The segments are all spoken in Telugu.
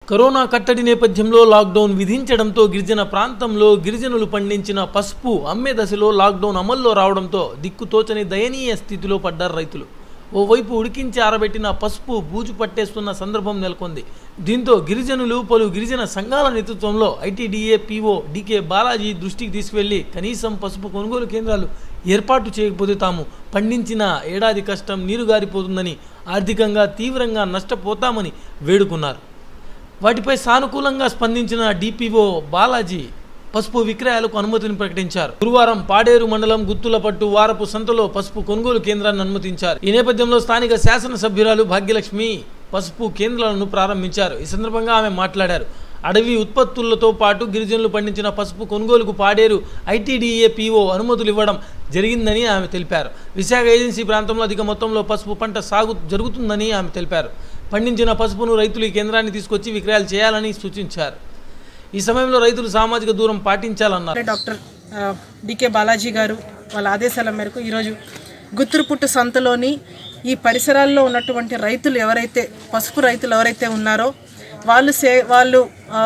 కరోనా కట్టడి నేపథ్యంలో లాక్డౌన్ విధించడంతో గిరిజన ప్రాంతంలో గిరిజనులు పండించిన పసుపు అమ్మే దశలో లాక్డౌన్ అమల్లో రావడంతో దిక్కుతోచని దయనీయ స్థితిలో పడ్డారు రైతులు ఓవైపు ఉడికించి ఆరబెట్టిన పసుపు బూజు పట్టేస్తున్న సందర్భం నెలకొంది దీంతో గిరిజనులు పలు గిరిజన సంఘాల నేతృత్వంలో ఐటీడీఏ పీఓ డీకే బాలాజీ దృష్టికి తీసుకువెళ్లి కనీసం పసుపు కొనుగోలు కేంద్రాలు ఏర్పాటు చేయకపోతే తాము పండించిన ఏడాది కష్టం నీరుగారిపోతుందని ఆర్థికంగా తీవ్రంగా నష్టపోతామని వేడుకున్నారు వాటిపై సానుకూలంగా స్పందించిన డిపిఓ బాలాజీ పసుపు విక్రయాలకు అనుమతిని ప్రకటించారు గురువారం పాడేరు మండలం గుత్తులపట్టు వారపు సంతలో పసుపు కొనుగోలు కేంద్రాన్ని అనుమతించారు ఈ నేపథ్యంలో స్థానిక శాసనసభ్యురాలు భాగ్యలక్ష్మి పసుపు కేంద్రాలను ప్రారంభించారు ఈ సందర్భంగా ఆమె మాట్లాడారు అడవి ఉత్పత్తులతో పాటు గిరిజనులు పండించిన పసుపు కొనుగోలుకు పాడేరు ఐటీడీఏ పీఓ అనుమతులు ఇవ్వడం జరిగిందని ఆమె తెలిపారు విశాఖ ఏజెన్సీ ప్రాంతంలో అధిక మొత్తంలో పసుపు పంట సాగు జరుగుతుందని ఆమె తెలిపారు పండించిన పసుపును రైతులు ఈ కేంద్రాన్ని తీసుకొచ్చి విక్రయాలు చేయాలని సూచించారు ఈ సమయంలో రైతులు సామాజిక దూరం పాటించాలన్నారు డాక్టర్ ఆ, డికే బాలాజీ గారు వాళ్ళ ఆదేశాల మేరకు ఈరోజు గుత్తురుపుట్టు సంతలోని ఈ పరిసరాల్లో ఉన్నటువంటి రైతులు ఎవరైతే పసుపు రైతులు ఎవరైతే ఉన్నారో వాళ్ళు సే వాళ్ళు ఆ,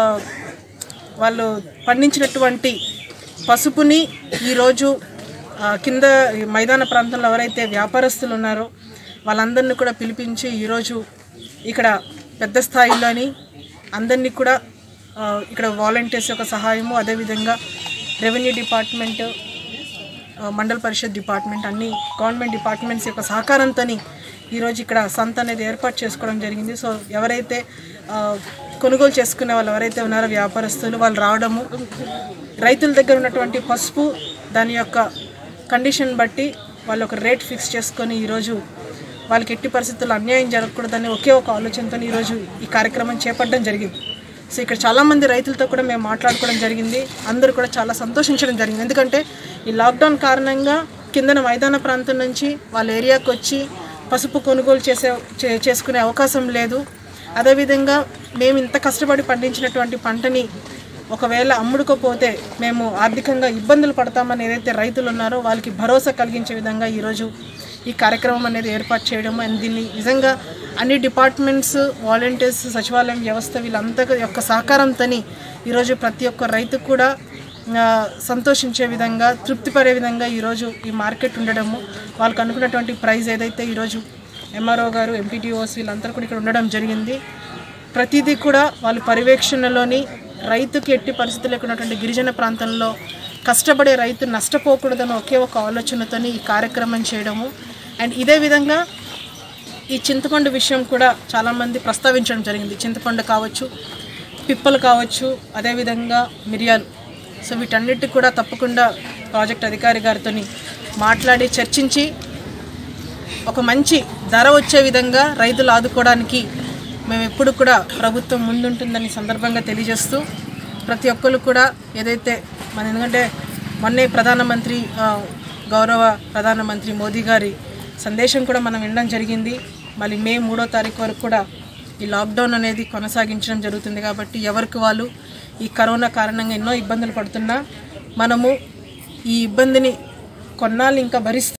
వాళ్ళు పండించినటువంటి పసుపుని ఈరోజు ఆ, కింద ఈ మైదాన ప్రాంతంలో ఎవరైతే వ్యాపారస్తులు ఉన్నారో వాళ్ళందరినీ కూడా పిలిపించి ఈరోజు ఇక్కడ పెద్ద స్థాయిలోని అందరినీ కూడా ఆ, ఇక్కడ వాలంటీర్స్ యొక్క సహాయము అదేవిధంగా రెవెన్యూ డిపార్ట్మెంట్ ఆ, మండల పరిషత్ డిపార్ట్మెంట్ అన్ని గవర్నమెంట్ డిపార్ట్మెంట్స్ యొక్క సహకారంతో ఈరోజు ఇక్కడ సంత అనేది ఏర్పాటు చేసుకోవడం జరిగింది సో ఎవరైతే ఆ, కొనుగోలు చేసుకునే వాళ్ళు ఎవరైతే ఉన్నారో వ్యాపారస్తులు వాళ్ళు రావడము రైతుల దగ్గర ఉన్నటువంటి పసుపు దాని యొక్క కండిషన్ బట్టి వాళ్ళు ఒక రేట్ ఫిక్స్ చేసుకొని ఈరోజు వాళ్ళకి ఎట్టి పరిస్థితుల్లో అన్యాయం జరగకూడదని ఒకే ఒక ఆలోచనతో ఈరోజు ఈ కార్యక్రమం చేపట్టడం జరిగింది సో ఇక్కడ చాలామంది రైతులతో కూడా మేము మాట్లాడుకోవడం జరిగింది అందరూ కూడా చాలా సంతోషించడం జరిగింది ఎందుకంటే ఈ లాక్డౌన్ కారణంగా కిందన మైదాన ప్రాంతం నుంచి వాళ్ళ ఏరియాకి వచ్చి పసుపు కొనుగోలు చేసే చే- చేసుకునే అవకాశం లేదు అదేవిధంగా మేము ఇంత కష్టపడి పండించినటువంటి పంటని ఒకవేళ అమ్ముడుకోపోతే మేము ఆర్థికంగా ఇబ్బందులు పడతామని ఏదైతే రైతులు ఉన్నారో వాళ్ళకి భరోసా కలిగించే విధంగా ఈరోజు ఈ కార్యక్రమం అనేది ఏర్పాటు చేయడం అండ్ దీన్ని నిజంగా అన్ని డిపార్ట్మెంట్స్ వాలంటీర్స్ సచివాలయం వ్యవస్థ వీళ్ళంతా యొక్క సహకారంతో ఈరోజు ప్రతి ఒక్క రైతు కూడా ఆ, సంతోషించే విధంగా తృప్తిపడే విధంగా ఈరోజు ఈ మార్కెట్ ఉండడము వాళ్ళకు అనుకున్నటువంటి ప్రైస్ ఏదైతే ఈరోజు ఎంఆర్ఓ గారు ఎంపీటీఓస్ వీళ్ళందరూ కూడా ఇక్కడ ఉండడం జరిగింది ప్రతిదీ కూడా వాళ్ళ పర్యవేక్షణలోని రైతుకి ఎట్టి పరిస్థితులు ఉన్నటువంటి గిరిజన ప్రాంతంలో కష్టపడే రైతు నష్టపోకూడదని ఒకే ఒక ఆలోచనతోని ఈ కార్యక్రమం చేయడము అండ్ ఇదే విధంగా ఈ చింతపండు విషయం కూడా చాలామంది ప్రస్తావించడం జరిగింది చింతపండు కావచ్చు పిప్పలు కావచ్చు అదేవిధంగా మిరియాలు సో వీటన్నిటి కూడా తప్పకుండా ప్రాజెక్ట్ అధికారి గారితో మాట్లాడి చర్చించి ఒక మంచి ధర వచ్చే విధంగా రైతులు ఆదుకోవడానికి మేము ఎప్పుడు కూడా ప్రభుత్వం ముందుంటుందని సందర్భంగా తెలియజేస్తూ ప్రతి ఒక్కరు కూడా ఏదైతే మన ఎందుకంటే మొన్నే ప్రధానమంత్రి ఆ, గౌరవ ప్రధానమంత్రి మోదీ గారి సందేశం కూడా మనం వినడం జరిగింది మళ్ళీ మే మూడో తారీఖు వరకు కూడా ఈ లాక్డౌన్ అనేది కొనసాగించడం జరుగుతుంది కాబట్టి ఎవరికి వాళ్ళు ఈ కరోనా కారణంగా ఎన్నో ఇబ్బందులు పడుతున్నా మనము ఈ ఇబ్బందిని కొన్నాళ్ళు ఇంకా భరిస్తూ